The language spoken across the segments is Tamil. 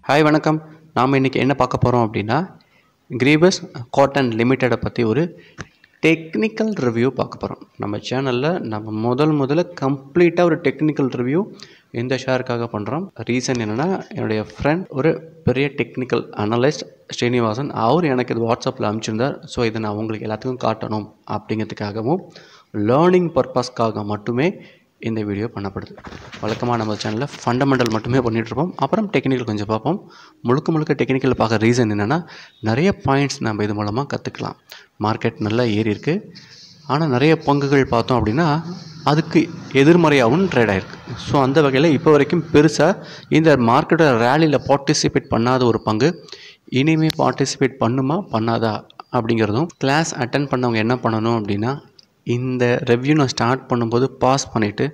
ஹாய் வணக்கம் நாம் இன்றைக்கி என்ன பார்க்க போகிறோம் அப்படின்னா கிரீபஸ் காட்டன் லிமிட்டடை பற்றி ஒரு டெக்னிக்கல் ரிவ்யூ பார்க்க போகிறோம் நம்ம சேனலில் நம்ம முதல் முதல்ல கம்ப்ளீட்டாக ஒரு டெக்னிக்கல் ரிவ்யூ இந்த ஷேருக்காக பண்ணுறோம் ரீசன் என்னென்னா என்னுடைய ஃப்ரெண்ட் ஒரு பெரிய டெக்னிக்கல் அனலிஸ்ட் ஸ்ரீனிவாசன் அவர் எனக்கு இது வாட்ஸ்அப்பில் அனுப்பிச்சிருந்தார் ஸோ இதை நான் உங்களுக்கு எல்லாத்துக்கும் காட்டணும் அப்படிங்கிறதுக்காகவும் லேர்னிங் பர்பஸ்க்காக மட்டுமே இந்த வீடியோ பண்ணப்படுது வழக்கமாக நம்ம சேனலில் ஃபண்டமெண்டல் மட்டுமே பண்ணிகிட்ருப்போம் அப்புறம் டெக்னிக்கல் கொஞ்சம் பார்ப்போம் முழுக்க முழுக்க டெக்னிக்கல் பார்க்க ரீசன் என்னென்னா நிறைய பாயிண்ட்ஸ் நம்ம இது மூலமாக கற்றுக்கலாம் மார்க்கெட் நல்லா ஏறி இருக்குது ஆனால் நிறைய பங்குகள் பார்த்தோம் அப்படின்னா அதுக்கு எதிர்மறையாகவும் ட்ரேட் ஆகிருக்கு ஸோ அந்த வகையில் இப்போ வரைக்கும் பெருசாக இந்த மார்க்கெட்டோட ரேலியில் பார்ட்டிசிபேட் பண்ணாத ஒரு பங்கு இனிமேல் பார்ட்டிசிபேட் பண்ணுமா பண்ணாதா அப்படிங்கிறதும் கிளாஸ் அட்டன் பண்ணவங்க என்ன பண்ணணும் அப்படின்னா இந்த ரெவ்யூ நான் ஸ்டார்ட் பண்ணும்போது பாஸ் பண்ணிவிட்டு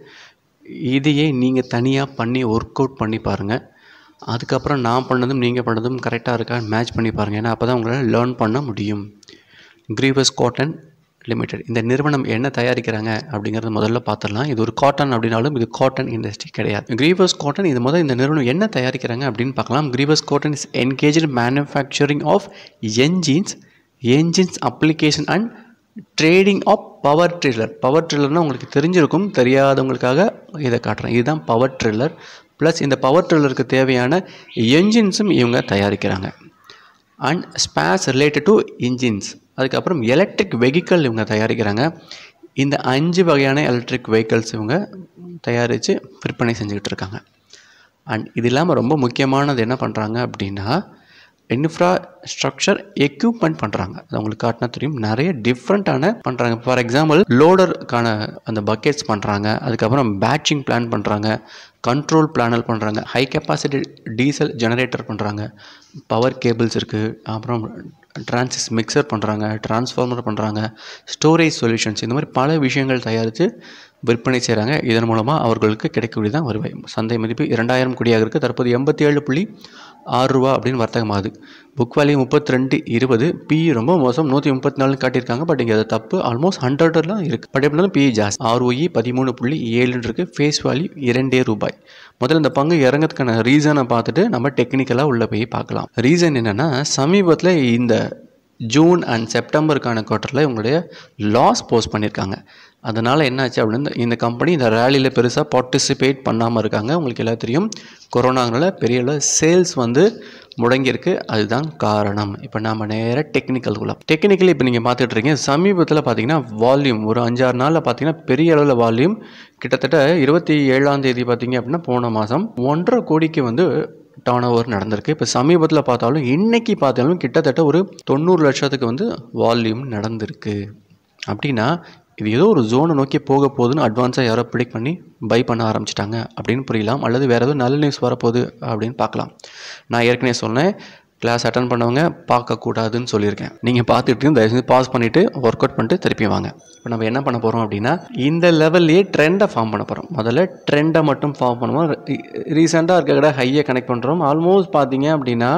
இதையே நீங்கள் தனியாக பண்ணி ஒர்க் அவுட் பண்ணி பாருங்கள் அதுக்கப்புறம் நான் பண்ணதும் நீங்கள் பண்ணதும் கரெக்டாக இருக்கா மேட்ச் பண்ணி பாருங்கள் ஏன்னா அப்போ தான் உங்களால் லேர்ன் பண்ண முடியும் கிரீவஸ் காட்டன் லிமிடெட் இந்த நிறுவனம் என்ன தயாரிக்கிறாங்க அப்படிங்கிறத முதல்ல பார்த்துடலாம் இது ஒரு காட்டன் அப்படின்னாலும் இது காட்டன் இண்டஸ்ட்ரி கிடையாது கிரீவஸ் காட்டன் இது முதல் இந்த நிறுவனம் என்ன தயாரிக்கிறாங்க அப்படின்னு பார்க்கலாம் Greaves cotton is engage manufacturing of engines engines application and trading of power tiller power ட்ரில்லர்னால் உங்களுக்கு தெரிஞ்சிருக்கும் தெரியாதவங்களுக்காக இதை காட்டுறேன் இதுதான் பவர் ட்ரில்லர் ப்ளஸ் இந்த பவர் ட்ரில்லருக்கு தேவையான என்ஜின்ஸும் இவங்க தயாரிக்கிறாங்க and spares related to engines அதுக்கப்புறம் எலக்ட்ரிக் வெஹிக்கிள் இவங்க தயாரிக்கிறாங்க இந்த அஞ்சு வகையான எலக்ட்ரிக் வெஹிக்கிள்ஸ் இவங்க தயாரித்து விற்பனை செஞ்சுக்கிட்டு இருக்காங்க அண்ட் இது இல்லாமல் ரொம்ப முக்கியமானது என்ன பண்ணுறாங்க அப்படின்னா இன்ஃப்ராஸ்ட்ரக்சர் எக்யூப்மெண்ட் பண்ணுறாங்க அது உங்களுக்கு காட்டினா தெரியும் நிறைய டிஃப்ரெண்ட்டான பண்ணுறாங்க ஃபார் எக்ஸாம்பிள் லோடருக்கான அந்த பக்கெட்ஸ் பண்ணுறாங்க அதுக்கப்புறம் பேட்சிங் பிளான் பண்ணுறாங்க கண்ட்ரோல் பிளானல் பண்ணுறாங்க ஹை கெப்பாசிட்டி டீசல் ஜெனரேட்டர் பண்ணுறாங்க பவர் கேபிள்ஸ் இருக்குது அப்புறம் டிரான்சிஸ் மிக்சர் பண்ணுறாங்க டிரான்ஸ்ஃபார்மர் பண்ணுறாங்க ஸ்டோரேஜ் சொல்யூஷன்ஸ் இந்த மாதிரி பல விஷயங்கள் தயாரித்து விற்பனை செய்கிறாங்க இதன் மூலமாக அவர்களுக்கு கிடைக்கக்கூடியதான் வருவாய் சந்தை மதிப்பு இரண்டாயிரம் கோடியாக இருக்குது தற்போது எண்பத்தி ஏழு புள்ளி ஆறு ரூபா அப்படின்னு வர்த்தகமாகுது புக் வேல்யூ முப்பத்தி ரெண்டு இருபது பி ரொம்ப மோசம் நூற்றி முப்பத்தி நாலு காட்டியிருக்காங்க பட் இங்கே அது தப்பு ஆல்மோஸ்ட் ஹண்ட்ரட்லாம் இருக்குது பட் எப்படி பி ஜாஸ்தி ஆர்ஓஇ பதிமூணு புள்ளி ஏழுன்னு இருக்குது ஃபேஸ் வேல்யூ இரண்டே ரூபாய் முதல்ல இந்த பங்கு இறங்கிறதுக்கான ரீசனை பார்த்துட்டு நம்ம டெக்னிக்கலாக உள்ளே போய் பார்க்கலாம் ரீசன் என்னென்னா சமீபத்தில் இந்த ஜூன் அண்ட் செப்டம்பருக்கான குவார்ட்டரில் இவங்களுடைய லாஸ் போஸ்ட் பண்ணியிருக்காங்க அதனால் என்னாச்சு அப்படின்னு இந்த கம்பெனி இந்த ரேலியில் பெருசாக பார்ட்டிசிபேட் பண்ணாமல் இருக்காங்க உங்களுக்கு எல்லாம் தெரியும் கொரோனாங்கனால பெரிய அளவு சேல்ஸ் வந்து முடங்கியிருக்கு அதுதான் காரணம் இப்போ நம்ம நேராக டெக்னிக்கல் டெக்னிக்கலி இப்போ நீங்கள் பார்த்துட்டு இருக்கீங்க சமீபத்தில் பார்த்தீங்கன்னா வால்யூம் ஒரு அஞ்சாறு நாளில் பார்த்தீங்கன்னா பெரிய அளவில் வால்யூம் கிட்டத்தட்ட இருபத்தி ஏழாம் தேதி பார்த்தீங்க அப்படின்னா போன மாதம் ஒன்றரை கோடிக்கு வந்து டர்ன் ஓவர் நடந்திருக்கு இப்போ சமீபத்தில் பார்த்தாலும் இன்றைக்கி பார்த்தாலும் கிட்டத்தட்ட ஒரு தொண்ணூறு லட்சத்துக்கு வந்து வால்யூம் நடந்திருக்கு அப்படின்னா இது ஏதோ ஒரு ஜோனை நோக்கி போக போகுதுன்னு அட்வான்ஸாக யாரோ ப்ரிடிக் பண்ணி பை பண்ண ஆரம்பிச்சிட்டாங்க அப்படின்னு புரியலாம் அல்லது வேறு எதுவும் நல்ல நியூஸ் வரப்போகுது அப்படின்னு பார்க்கலாம் நான் ஏற்கனவே சொன்னேன் கிளாஸ் அட்டன் பண்ணவங்க பார்க்கக்கூடாதுன்னு சொல்லியிருக்கேன் நீங்கள் பார்த்துட்டு தயவுசெய்து பாஸ் பண்ணிவிட்டு ஒர்க் அவுட் பண்ணிட்டு திருப்பி வாங்க இப்போ நம்ம என்ன பண்ண போகிறோம் அப்படின்னா இந்த லெவல்லையே ட்ரெண்டை ஃபார்ம் பண்ண போகிறோம் முதல்ல ட்ரெண்டை மட்டும் ஃபார்ம் பண்ணுவோம் ரீசெண்டாக இருக்க கடை ஹையை கனெக்ட் பண்ணுறோம் ஆல்மோஸ்ட் பார்த்தீங்க அப்படின்னா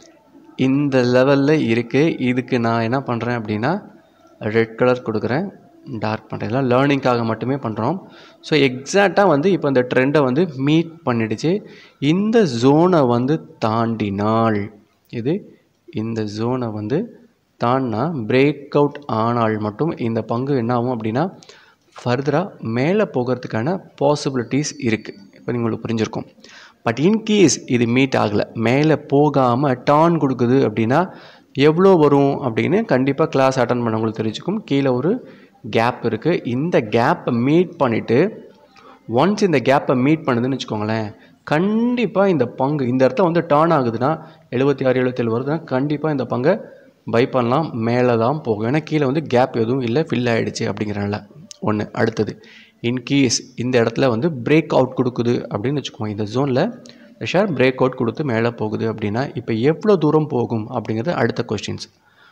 இந்த லெவலில் இருக்குது இதுக்கு நான் என்ன பண்ணுறேன் அப்படின்னா ரெட் கலர் கொடுக்குறேன் டார்க் பண்ணுறேன் இதெல்லாம் லேர்னிங்காக மட்டுமே பண்ணுறோம் ஸோ எக்ஸாக்டாக வந்து இப்போ இந்த ட்ரெண்டை வந்து மீட் பண்ணிடுச்சு இந்த ஜோனை வந்து தாண்டினால் இது இந்த ஜோனை வந்து தாண்டினா பிரேக் அவுட் ஆனால் மட்டும் இந்த பங்கு என்ன ஆகும் அப்படின்னா ஃபர்தராக மேலே போகிறதுக்கான பாசிபிலிட்டிஸ் இருக்குது இப்போ உங்களுக்கு புரிஞ்சிருக்கும் பட் இன்கேஸ் இது மீட் ஆகலை மேலே போகாமல் டான் கொடுக்குது அப்படின்னா எவ்வளோ வரும் அப்படின்னு கண்டிப்பாக கிளாஸ் அட்டன் பண்ணவங்களுக்கு தெரிஞ்சுக்கும் கீழே ஒரு கேப் இருக்குது இந்த கேப்பை மீட் பண்ணிவிட்டு ஒன்ஸ் இந்த கேப்பை மீட் பண்ணுதுன்னு வச்சுக்கோங்களேன் கண்டிப்பாக இந்த பங்கு இந்த இடத்துல வந்து டர்ன் ஆகுதுன்னா எழுபத்தி ஆறு எழுபத்தேழு வருதுன்னா கண்டிப்பாக இந்த பங்கை பை பண்ணலாம் மேலே தான் போகும் ஏன்னா கீழே வந்து கேப் எதுவும் இல்லை ஃபில் ஆகிடுச்சு அப்படிங்கிறனால ஒன்று அடுத்தது இன்கேஸ் இந்த இடத்துல வந்து பிரேக் அவுட் கொடுக்குது அப்படின்னு வச்சுக்கோங்க இந்த ஜோனில் ஷேர் பிரேக் அவுட் கொடுத்து மேலே போகுது அப்படின்னா இப்போ எவ்வளோ தூரம் போகும் அப்படிங்கிறது அடுத்த கொஸ்டின்ஸ்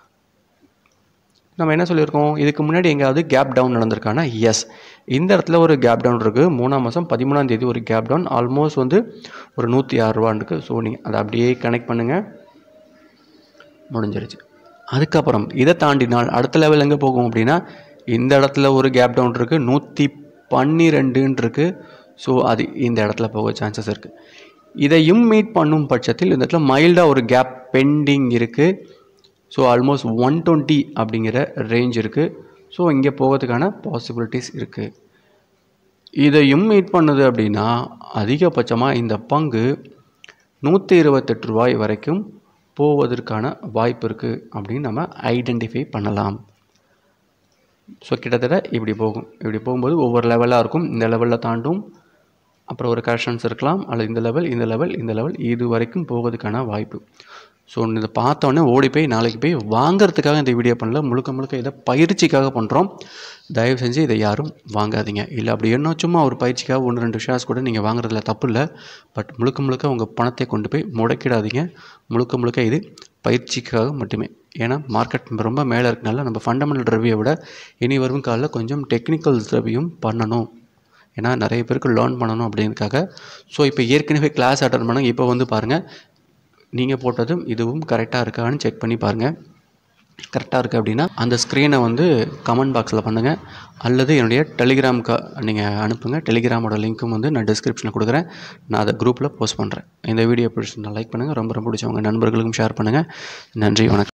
நம்ம என்ன சொல்லியிருக்கோம் இதுக்கு முன்னாடி எங்கேயாவது கேப் டவுன் நடந்திருக்கானா எஸ் இந்த இடத்துல ஒரு கேப் டவுன் இருக்குது மூணாம் மாதம் பதிமூணாம் தேதி ஒரு கேப் டவுன் ஆல்மோஸ்ட் வந்து ஒரு நூற்றி ஆறு ரூபான்னு இருக்குது ஸோ நீங்கள் அதை அப்படியே கனெக்ட் பண்ணுங்கள் முடிஞ்சிருச்சு அதுக்கப்புறம் இதை தாண்டினால் அடுத்த லெவல் எங்கே போகும் அப்படின்னா இந்த இடத்துல ஒரு கேப் டவுன் இருக்குது நூற்றி பன்னிரெண்டுன்னு இருக்குது ஸோ அது இந்த இடத்துல போக சான்சஸ் இருக்குது இதையும் மீட் பண்ணும் பட்சத்தில் இந்த இடத்துல மைல்டாக ஒரு கேப் பெண்டிங் இருக்குது ஸோ ஆல்மோஸ்ட் ஒன் டுவெண்ட்டி அப்படிங்கிற ரேஞ்ச் இருக்குது ஸோ இங்கே போகிறதுக்கான பாசிபிலிட்டிஸ் இருக்குது இதையும் மீட் பண்ணுது அப்படின்னா அதிகபட்சமாக இந்த பங்கு நூற்றி இருபத்தெட்டு ரூபாய் வரைக்கும் போவதற்கான வாய்ப்பு இருக்குது அப்படின்னு நம்ம ஐடென்டிஃபை பண்ணலாம் ஸோ கிட்டத்தட்ட இப்படி போகும் இப்படி போகும்போது ஒவ்வொரு லெவலாக இருக்கும் இந்த லெவலில் தாண்டும் அப்புறம் ஒரு கரெக்ஷன்ஸ் இருக்கலாம் அல்லது இந்த லெவல் இந்த லெவல் இந்த லெவல் இது வரைக்கும் போவதுக்கான வாய்ப்பு ஸோ இதை பார்த்தோன்னே ஓடி போய் நாளைக்கு போய் வாங்குறதுக்காக இந்த வீடியோ பண்ணல முழுக்க முழுக்க இதை பயிற்சிக்காக பண்ணுறோம் தயவு செஞ்சு இதை யாரும் வாங்காதீங்க இல்லை அப்படி என்ன சும்மா ஒரு பயிற்சிக்காக ஒன்று ரெண்டு ஷேர்ஸ் கூட நீங்கள் வாங்குறதுல தப்பு இல்லை பட் முழுக்க முழுக்க உங்கள் பணத்தை கொண்டு போய் முடக்கிடாதீங்க முழுக்க முழுக்க இது பயிற்சிக்காக மட்டுமே ஏன்னா மார்க்கெட் ரொம்ப மேலே இருக்கனால நம்ம ஃபண்டமெண்டல் ரிவ்யூவை விட இனி வரும் காலில் கொஞ்சம் டெக்னிக்கல் ரிவ்யூவும் பண்ணணும் ஏன்னா நிறைய பேருக்கு லேர்ன் பண்ணணும் அப்படிங்கிறதுக்காக ஸோ இப்போ ஏற்கனவே கிளாஸ் அட்டன் பண்ணாங்க இப்போ வந்து பாருங்கள் நீங்கள் போட்டதும் இதுவும் கரெக்டாக இருக்கான்னு செக் பண்ணி பாருங்கள் கரெக்டாக இருக்குது அப்படின்னா அந்த ஸ்க்ரீனை வந்து கமெண்ட் பாக்ஸில் பண்ணுங்கள் அல்லது என்னுடைய டெலிகிராமுக்கு நீங்கள் அனுப்புங்க டெலிகிராமோட லிங்க்கும் வந்து நான் டிஸ்கிரிப்ஷனில் கொடுக்குறேன் நான் அதை குரூப்பில் போஸ்ட் பண்ணுறேன் இந்த வீடியோ பிடிச்சிருந்தா லைக் பண்ணுங்கள் ரொம்ப ரொம்ப பிடிச்சவங்க நண்பர்களுக்கும் ஷேர் பண்ணுங்கள் நன்றி வணக்கம்